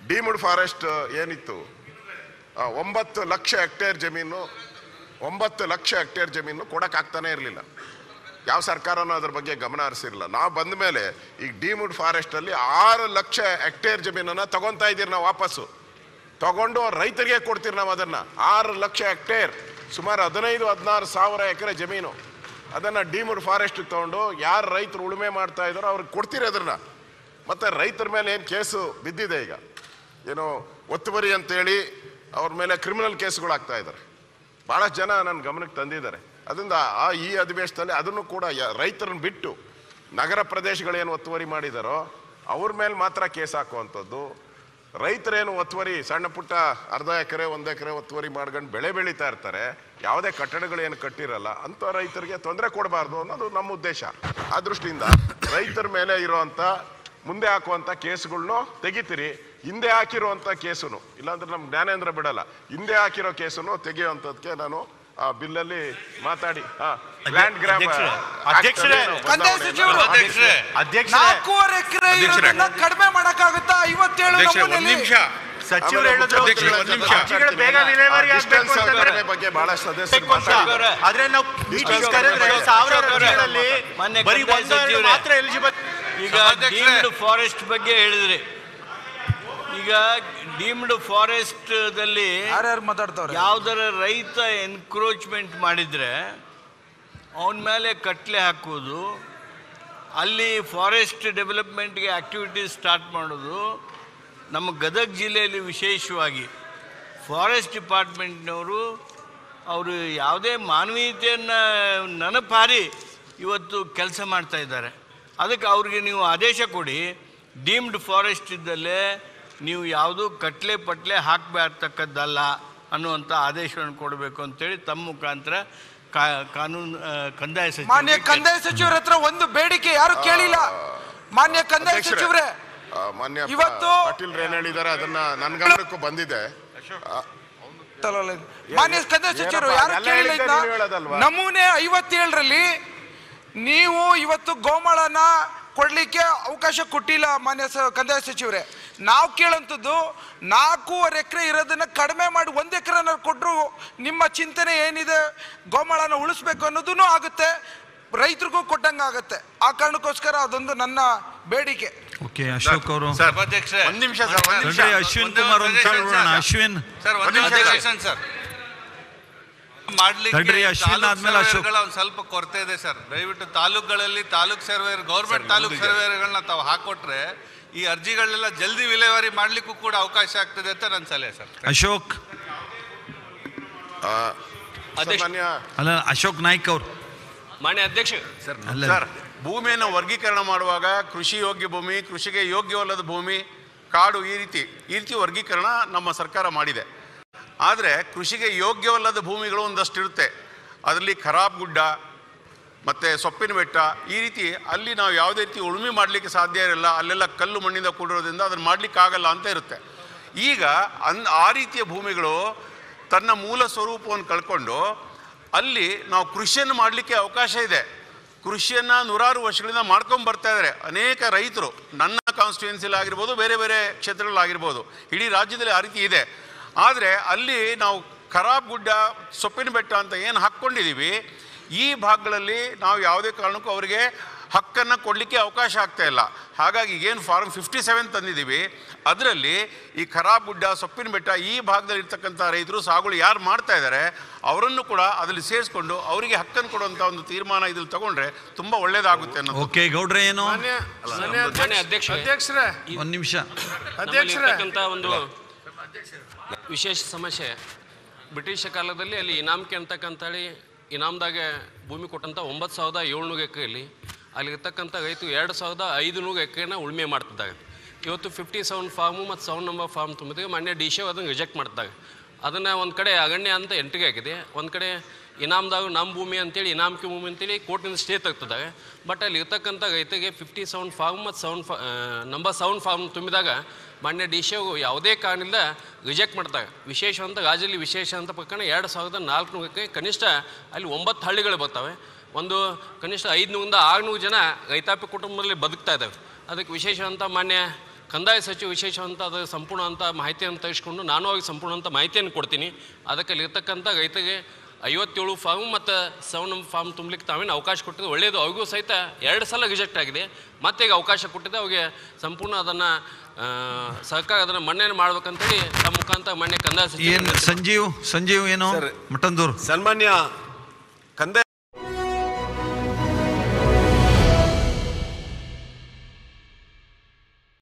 Deemed forest ಏನಿತ್ತು ಆ, ಒಂಬತ್ತು ಲಕ್ಷ ಹೆಕ್ಟೇರ್ ಜಮೀನು ಒಂಬತ್ತು ಲಕ್ಷ ಹೆಕ್ಟೇರ್ ಜಮೀನು ಕೊಡಕ್ ಆಗ್ತಾನೆ ಇರಲಿಲ್ಲ ಯಾವ ಸರ್ಕಾರನೂ ಅದ್ರ ಬಗ್ಗೆ ಗಮನ ಹರಿಸಿರಲಿಲ್ಲ ನಾವು ಬಂದ ಮೇಲೆ ಈಗ ಡೀಮ್ಡ್ ಫಾರೆಸ್ಟ್ ಅಲ್ಲಿ ಆರು ಲಕ್ಷ ಹೆಕ್ಟೇರ್ ಜಮೀನನ್ನ ತಗೊಂತಾ ಇದೀರಿ ನಾವು ವಾಪಸ್ಸು ತಗೊಂಡು ರೈತರಿಗೆ ಕೊಡ್ತೀರಿ ನಾವು ಅದನ್ನ ಆರು ಲಕ್ಷ ಹೆಕ್ಟೇರ್ ಸುಮಾರು ಹದಿನೈದು ಹದಿನಾರು ಸಾವಿರ ಎಕರೆ ಜಮೀನು ಅದನ್ನ ಡೀಮ್ಡ್ ಫಾರೆಸ್ಟ್ ತಗೊಂಡು ಯಾರು ರೈತರು ಉಳುಮೆ ಮಾಡ್ತಾ ಇದ್ದಾರೋ ಅವ್ರಿಗೆ ಕೊಡ್ತೀರಿ ಅದನ್ನ ಮತ್ತೆ ರೈತರ ಮೇಲೆ ಏನು ಕೇಸು ಬಿದ್ದಿದೆ ಈಗ ಏನೋ ಒತ್ತುವರಿ ಅಂತೇಳಿ ಅವ್ರ ಮೇಲೆ ಕ್ರಿಮಿನಲ್ ಕೇಸ್ಗಳಾಗ್ತಾ ಇದ್ದಾರೆ ಬಹಳಷ್ಟು ಜನ ನನ್ನ ಗಮನಕ್ಕೆ ತಂದಿದ್ದಾರೆ ಅದರಿಂದ ಆ ಈ ಅಧಿವೇಶನದಲ್ಲಿ ಅದನ್ನು ಕೂಡ ಯ- ರೈತರನ್ನ ಬಿಟ್ಟು ನಗರ ಪ್ರದೇಶಗಳೇನು ಒತ್ತುವರಿ ಮಾಡಿದಾರೋ ಅವ್ರ ಮೇಲೆ ಮಾತ್ರ ಕೇಸ್ ಹಾಕುವಂಥದ್ದು ರೈತರೇನು ಒತ್ತುವರಿ ಸಣ್ಣ ಪುಟ್ಟ ಅರ್ಧ ಎಕರೆ ಒಂದು ಎಕರೆ ಒತ್ತುವರಿ ಮಾಡ್ಕೊಂಡು ಬೆಳೆ ಬೆಳೀತಾ ಇರ್ತಾರೆ ಯಾವುದೇ ಕಟ್ಟಡಗಳೇನು ಕಟ್ಟಿರಲ್ಲ ಅಂತ ರೈತರಿಗೆ ತೊಂದರೆ ಕೊಡಬಾರ್ದು ಅನ್ನೋದು ನಮ್ಮ ಉದ್ದೇಶ ಆ ದೃಷ್ಟಿಯಿಂದ ರೈತರ ಮೇಲೆ ಇರುವಂತ ಮುಂದೆ ಹಾಕುವಂತ ಕೇಸುಗಳ್ನು ತೆಗಿತೀರಿ ಹಿಂದೆ ಹಾಕಿರುವಂತ ಕೇಸುನು ಇಲ್ಲಾಂದ್ರೆ ನಮ್ ಜ್ಞಾನೇಂದ್ರ ಬಿಡಲ್ಲ ಹಿಂದೆ ಹಾಕಿರೋ ಕೇಸುನು ತೆಗೆಯುವಂತದಕ್ಕೆ ನಾನು ಆ ಬಿಲ್ಲಲ್ಲಿ ಮಾತಾಡಿ ಲ್ಯಾಂಡ್ ಗ್ರಾಮ್ ಅಧ್ಯಕ್ಷರೇ, ಅಧ್ಯಕ್ಷರೇ, ಕಂದಾಯ ಸಚಿವರು ಅಧ್ಯಕ್ಷರೇ ಅಧ್ಯಕ್ಷರೇ ನಾಲ್ಕೂವರೆ ಎಕರೆ ಅಧ್ಯಕ್ಷರೇ. ಇರೋದನ್ನ ಕಡಿಮೆ ಮಾಡಕ್ಕಾಗುತ್ತಾ ಐವತ್ತೇಳು ಅಧ್ಯಕ್ಷರೇ ಒಂದ್ ನಮೂನೆಯಲ್ಲಿ? ನಿಮಿಷ ಸಚಿವರು ಹೇಳಿದ್ರು ಅಧ್ಯಕ್ಷರೇ, ಒಂದ್ ನಿಮಿಷ. ಅರ್ಜಿಗಳು ಬೇಗ ವಿಲೇವಾರಿ ಡಿಸ್ಟೆನ್ಸ್ ಆಗ್ಬೇಕು ಅಂತಂದ್ರೆ ಕಡಿಮೆ ಬಗ್ಗೆ ಬಹಳಷ್ಟು ಸದಸ್ಯರು ಬೇಕು ಅಂತ. ಮಾತಾಡಿದ್ದಾರೆ. ಆದ್ರೆ ನಾವು ಮೀಟಿಂಗ್ ಕರೆದ್ರೆ ಅಶೋಕ್ ಸಾವಿರಾರು ಅವರೇ, ಅರ್ಜಿಗಳಲ್ಲಿ ಮೊನ್ನೆ ಬರೀ ಕಂದಾಯ ಒಂದು ಎರಡು ಸಚಿವರೇ. ಮಾತ್ರ ಎಲಿಜಿಬಲ್ ಈಗ ಸಭಾಧ್ಯಕ್ಷರೇ. ಡೀಮ್ಡ್ ಫಾರೆಸ್ಟ್ ಬಗ್ಗೆ ಹೇಳಿದ್ರಿ ಈಗ ಡೀಮ್ಡ್ ಫಾರೆಸ್ಟ್ ದಲ್ಲಿ ಯಾರ್ಯಾರು ಮಾತಾಡ್ತಾವ್ರೆ ಯಾವ್ದಾರ ರೈತ ಎನ್ಕ್ರೋಚ್ಮೆಂಟ್ ಮಾಡಿದ್ರೆ ಅವನ ಮೇಲೆ ಕಟ್ಲೆ ಹಾಕೋದು ಅಲ್ಲಿ ಫಾರೆಸ್ಟ್ ಡೆವಲಪ್ಮೆಂಟ್ಗೆ ಆಕ್ಟಿವಿಟೀಸ್ ಸ್ಟಾರ್ಟ್ ಮಾಡೋದು ನಮ್ಮ ಗದಗ ಜಿಲ್ಲೆಯಲ್ಲಿ ವಿಶೇಷವಾಗಿ ಫಾರೆಸ್ಟ್ ಡಿಪಾರ್ಟ್ಮೆಂಟ್ನವರು ಅವರು ಯಾವುದೇ ಮಾನವೀಯತೆಯನ್ನು ನೆನಪಾರಿ ಇವತ್ತು ಕೆಲಸ ಮಾಡ್ತಾ ಇದ್ದಾರೆ ಅದಕ್ಕೆ ಅವ್ರಿಗೆ ನೀವು ಆದೇಶ ಕೊಡಿ ಡೀಮ್ಡ್ ಫಾರೆಸ್ಟ್ ಇದ್ದಲ್ಲೇ ನೀವು ಯಾವುದೂ ಕಟ್ಲೆ ಪಟ್ಲೆ ಹಾಕಬಾರ್ತಕ್ಕದ್ದಲ್ಲ ಅನ್ನುವಂಥ ಆದೇಶವನ್ನು ಕೊಡಬೇಕು ಅಂತೇಳಿ ತಮ್ಮ ಮುಖಾಂತರ ಕಾ ಕಾನೂನು ಆ, ಕಂದಾಯ ಮಾನ್ಯ ಸಚಿವ ಕಂದಾಯ ಸಚಿವರ ಹತ್ರ ಒಂದು ಬೇಡಿಕೆ ಯಾರು ಕೇಳಿಲ್ಲ ಮಾನ್ಯ ಕಂದಾಯ ಅಧ್ಯಕ್ಷರೇ, ಸಚಿವರೇ ಆ, ಮಾನ್ಯ ಇವತ್ತು- ಪಾಟೀಲ್ ಏನ್ ಹೇಳಿದ್ದಾರೆ ಅದನ್ನ ನನ್ನ ಗಮನಕ್ಕೂ ಬಂದಿದೆ ಆ, ಮಾನ್ಯ ಕಂದಾಯ ಸಚಿವರು ಏನಪ್ಪ, ಯಾರು ಎಲ್ಲ ಕೇಳಿಲ್ಲ ಹೇಳಿದ್ದೆ ಇದನ್ನ? ನೀವು ಹೇಳೋದಲ್ವಾ? ನಮೂನೆ ಐವತ್ತೇಳರಲ್ಲಿ ನೀವು ಇವತ್ತು ಗೋಮಾಳನ ಕೊಡ್ಲಿಕ್ಕೆ ಅವಕಾಶ ಕೊಟ್ಟಿಲ್ಲ ಮಾನ್ಯ ಸ ಕಂದಾಯ ಸಚಿವರೇ ನಾವು ಕೇಳಂಥದ್ದು ನಾಲ್ಕೂವರೆ ಎಕರೆ ಇರೋದನ್ನ ಕಡಿಮೆ ಮಾಡಿ ಒಂದು ಎಕರೆನ ಕೊಟ್ಟರು ನಿಮ್ಮ ಚಿಂತನೆ ಏನಿದೆ ಗೋಮಾಳನ ಉಳಿಸ್ಬೇಕು ಅನ್ನೋದೂ ಆಗುತ್ತೆ ರೈತರಿಗೂ ಕೊಟ್ಟಂಗೆ ಆಗುತ್ತೆ ಆ ಕಾರಣಕ್ಕೋಸ್ಕರ ಅದೊಂದು ನನ್ನ ಬೇಡಿಕೆ ಓಕೆ ಅಶೋಕ್ ಅವರು ಸಭಾಧ್ಯಕ್ಷರೇ ಒಂದ್ ನಿಮಿಷ ಸರ್ ಒಂದ್ ನಿಮಿಷ ತಡ್ರಿ ಅಶ್ವಿನ್ ಕುಮಾರ್ ಒಂದು ಕೇಳೋಣ ಅಶ್ವಿನ್ ಸರ್ ಒಂದ್ ಒಂದು ನಿಮಿಷ ನಿಮಿಷ ಸರ್ ಮಾಡ್ಲಿಕ್ಕೆ ತಡ್ರಿ, ಅಶ್ವಿನ್ ತಾಲೂಕ್ ಆದ್ಮೇಲೆ ಅಶೋಕ್. ಸರ್ವೇರ್ಗಳ ಒಂದ್ ಸ್ವಲ್ಪ ಕೊರತೆ ಇದೆ ಸರ್ ದಯವಿಟ್ಟು ತಾಲೂಕುಗಳಲ್ಲಿ ತಾಲೂಕ್ ಸರ್ವೇರ್ ಗೌರ್ಮೆಂಟ್ ತಾಲೂಕ್ ಸರ್ವೇರ್ಗಳನ್ನ ತಾವು ಹಾಕೊಟ್ರೆ ಈ ಅರ್ಜಿಗಳನ್ನೆಲ್ಲ ಜಲ್ದಿ ವಿಲೇವಾರಿ ಮಾಡ್ಲಿಕ್ಕೂ ಕೂಡ ಅವಕಾಶ ಆಗ್ತದೆ ಅಂತ ನನ್ನ ಸಲಹೆ ಸರ್ ಅಶೋಕ್ ಸಾಮಾನ್ಯ ಅಲ್ಲ ಅಶೋಕ್ ನಾಯ್ಕ್ ಅವ್ರು ಮಾನ್ಯ ಅಧ್ಯಕ್ಷ ಅಲ್ಲ ಸರ್ ಭೂಮಿಯನ್ನು ವರ್ಗೀಕರಣ ಮಾಡುವಾಗ ಕೃಷಿ ಯೋಗ್ಯ ಭೂಮಿ ಕೃಷಿಗೆ ಯೋಗ್ಯವಲ್ಲದ ಭೂಮಿ ಕಾಡು ಈ ರೀತಿ ಈ ರೀತಿ ವರ್ಗೀಕರಣ ನಮ್ಮ ಸರ್ಕಾರ ಮಾಡಿದೆ ಆದರೆ ಕೃಷಿಗೆ ಯೋಗ್ಯವಲ್ಲದ ಭೂಮಿಗಳು ಒಂದಷ್ಟು ಇರುತ್ತೆ ಅದರಲ್ಲಿ ಖರಾಬ್ ಗುಡ್ಡ ಮತ್ತು ಸೊಪ್ಪಿನ ಬೆಟ್ಟ ಈ ರೀತಿ ಅಲ್ಲಿ ನಾವು ಯಾವುದೇ ರೀತಿ ಉಳುಮೆ ಮಾಡಲಿಕ್ಕೆ ಸಾಧ್ಯ ಇರಲ್ಲ ಅಲ್ಲೆಲ್ಲ ಕಲ್ಲು ಮಣ್ಣಿಂದ ಕೂಡಿರೋದ್ರಿಂದ ಅದನ್ನು ಮಾಡಲಿಕ್ಕೆ ಆಗಲ್ಲ ಅಂತ ಇರುತ್ತೆ ಈಗ ಅನ್ ಆ ರೀತಿಯ ಭೂಮಿಗಳು ತನ್ನ ಮೂಲ ಸ್ವರೂಪವನ್ನು ಕಳ್ಕೊಂಡು ಅಲ್ಲಿ ನಾವು ಕೃಷಿಯನ್ನು ಮಾಡಲಿಕ್ಕೆ ಅವಕಾಶ ಇದೆ ಕೃಷಿಯನ್ನು ನೂರಾರು ವರ್ಷಗಳಿಂದ ಮಾಡ್ಕೊಂಡು ಬರ್ತಾ ಇದ್ದಾರೆ ಅನೇಕ ರೈತರು ನನ್ನ ಕಾನ್ಸ್ಟಿಟ್ಯೂನ್ಸಿಲಿ ಆಗಿರ್ಬೋದು ಬೇರೆ ಬೇರೆ ಕ್ಷೇತ್ರಗಳಾಗಿರ್ಬೋದು ಇಡೀ ರಾಜ್ಯದಲ್ಲಿ ಆ ರೀತಿ ಇದೆ ಆದರೆ ಅಲ್ಲಿ ನಾವು ಖರಾಬ್ ಗುಡ್ಡ ಸೊಪ್ಪಿನ ಬೆಟ್ಟ ಅಂತ ಏನು ಹಾಕ್ಕೊಂಡಿದ್ದೀವಿ ಈ ಭಾಗಗಳಲ್ಲಿ ನಾವು ಯಾವುದೇ ಕಾರಣಕ್ಕೂ ಅವರಿಗೆ ಹಕ್ಕನ್ನು ಕೊಡಲಿಕ್ಕೆ ಅವಕಾಶ ಆಗ್ತಾ ಇಲ್ಲ ಹಾಗಾಗಿ ಏನು ಫಾರ್ಮ್ ಫಿಫ್ಟಿ ಸೆವೆನ್ ತಂದಿದ್ದೀವಿ ಅದರಲ್ಲಿ ಈ ಖರಾಬ್ ಗುಡ್ಡ ಸೊಪ್ಪಿನ ಬೆಟ್ಟ ಈ ಭಾಗದಲ್ಲಿ ಇರ್ತಕ್ಕಂಥ ರೈತರು ಸಾಗುಗಳು ಯಾರು ಮಾಡ್ತಾ ಇದ್ದಾರೆ ಅವರನ್ನು ಕೂಡ ಅದರಲ್ಲಿ ಸೇರಿಸ್ಕೊಂಡು ಅವರಿಗೆ ಹಕ್ಕನ್ನು ಕೊಡುವಂಥ ಒಂದು ತೀರ್ಮಾನ ಇದ್ರಲ್ಲಿ ತಗೊಂಡ್ರೆ ತುಂಬ ಒಳ್ಳೇದಾಗುತ್ತೆ ಅನ್ನೋದು ಓಕೆ ಗೌಡ್ರೆ ಏನು ಮಾನ್ಯ ಅಧ್ಯಕ್ಷ ಅಧ್ಯಕ್ಷರೇ ಒಂದ್ ನಿಮಿಷ ನಮ್ಮಲ್ಲಿರ್ತಕ್ಕಂಥ ಒಂದು ವಿಶೇಷ ಸಮಸ್ಯೆ ಬ್ರಿಟಿಷ್ ಕಾಲದಲ್ಲಿ ಅಲ್ಲಿ ಇನಾಮ್ಕೆ ಅಂತಕ್ಕಂಥೇಳಿ ಇನಾಮ್ದಾಗ ಭೂಮಿ ಕೊಟ್ಟಂಥ ಒಂಬತ್ತು ಸಾವಿರದ ಏಳ್ನೂರು ಎಕರೆಯಲ್ಲಿ ಅಲ್ಲಿರ್ತಕ್ಕಂಥ ರೈತರು ಎರಡು ಸಾವಿರದ ಐದುನೂರು ಎಕರೆನ ಉಳುಮೆ ಮಾಡ್ತಿದ್ದಾರೆ ಇವತ್ತು ಫಿಫ್ಟಿ ಸೆವೆನ್ ಫಾರ್ಮು ಮತ್ತು ಸೆವೆನ್ ನಂಬರ್ ಫಾರ್ಮ್ ತುಂಬಿದ್ರೆ ಮಾನ್ಯ ಡಿ ಸಿ ಅದನ್ನು ರಿಜೆಕ್ಟ್ ಮಾಡ್ತಾರೆ ಅದನ್ನು ಒಂದು ಕಡೆ ಅರಣ್ಯ ಅಂತ ಎಂಟ್ರಿ ಆಗಿದೆ ಒಂದು ಕಡೆ ಇನಾಮ್ದಾಗ ನಮ್ಮ ಭೂಮಿ ಅಂತೇಳಿ ಇನಾಮ್ಕೆ ಭೂಮಿ ಅಂತೇಳಿ ಕೋರ್ಟಿನಿಂದ ಸ್ಟೇ ತೆಗ್ತಿದ್ದಾರೆ ಬಟ್ ಅಲ್ಲಿ ಇರ್ತಕ್ಕಂಥ ರೈತರಿಗೆ ಫಿಫ್ಟಿ ಸೆವೆನ್ ಫಾರ್ಮ್ ಮತ್ತು ಸೆವೆನ್ ಫಾ ನಂಬರ್ ಸೆವೆನ್ ಫಾರ್ಮ್ ತುಂಬಿದಾಗ ಮಾನ್ಯ ಡಿ ಸಿ ಅವರು ಯಾವುದೇ ಕಾರಣದಿಂದ ರಿಜೆಕ್ಟ್ ಮಾಡ್ತಾರೆ ವಿಶೇಷ ಅಂತ ರಾಜ್ಯದಲ್ಲಿ ವಿಶೇಷ ಅಂತ ಪ್ರಕರಣ ಎರಡು ಸಾವಿರದ ನಾಲ್ಕುನೂರಕ್ಕೆ ಕನಿಷ್ಠ ಅಲ್ಲಿ ಒಂಬತ್ತು ಹಳ್ಳಿಗಳು ಬರ್ತವೆ ಒಂದು ಕನಿಷ್ಠ ಐದುನೂರಿಂದ ಆರುನೂರು ಜನ ರೈತಾಪಿ ಕುಟುಂಬದಲ್ಲಿ ಬದುಕ್ತಾ ಇದ್ದಾವೆ ಅದಕ್ಕೆ ವಿಶೇಷ ಅಂತ ಮಾನ್ಯ ಕಂದಾಯ ಸಚಿವ ವಿಶೇಷವಂತ ಅದು ಸಂಪೂರ್ಣ ಅಂತ ಮಾಹಿತಿಯನ್ನು ತೆಗೆಸ್ಕೊಂಡು ನಾನು ಅವ್ರಿಗೆ ಸಂಪೂರ್ಣ ಅಂತ ಮಾಹಿತಿಯನ್ನು ಕೊಡ್ತೀನಿ ಅದಕ್ಕೆ ಅಲ್ಲಿ ಇರ್ತಕ್ಕಂಥ ರೈತರಿಗೆ ಐವತ್ತೇಳು ಫಾರ್ಮ್ ಮತ್ತು ಸೆವೆನ್ ಫಾರ್ಮ್ ತುಂಬಲಿಕ್ಕೆ ತಾವೇನು ಅವಕಾಶ ಕೊಟ್ಟಿದ್ದು ಒಳ್ಳೆಯದು ಅವ್ರಿಗೂ ಸಹಿತ ಎರಡು ಸಲ ರಿಜೆಕ್ಟ್ ಆಗಿದೆ ಮತ್ತೆ ಈಗ ಅವಕಾಶ ಕೊಟ್ಟಿದೆ ಅವ್ರಿಗೆ ಸಂಪೂರ್ಣ ಅದನ್ನು ಸರ್ಕಾರ ಅದನ್ನು ಮಣ್ಣೇನು ಮಾಡ್ಬೇಕಂತೇಳಿ ತಮ್ಮ ಮುಖಾಂತರ ಮಣ್ಣೆ ಕಂದಾಯ ಏನ್ ಸಚಿವ ಸಂಜೀವ್ ಸಂಜೀವ್ ಏನು ಸರ್. ಮಟಂದೂರ್ ಸನ್ಮಾನ್ಯ ಕಂದಾಯ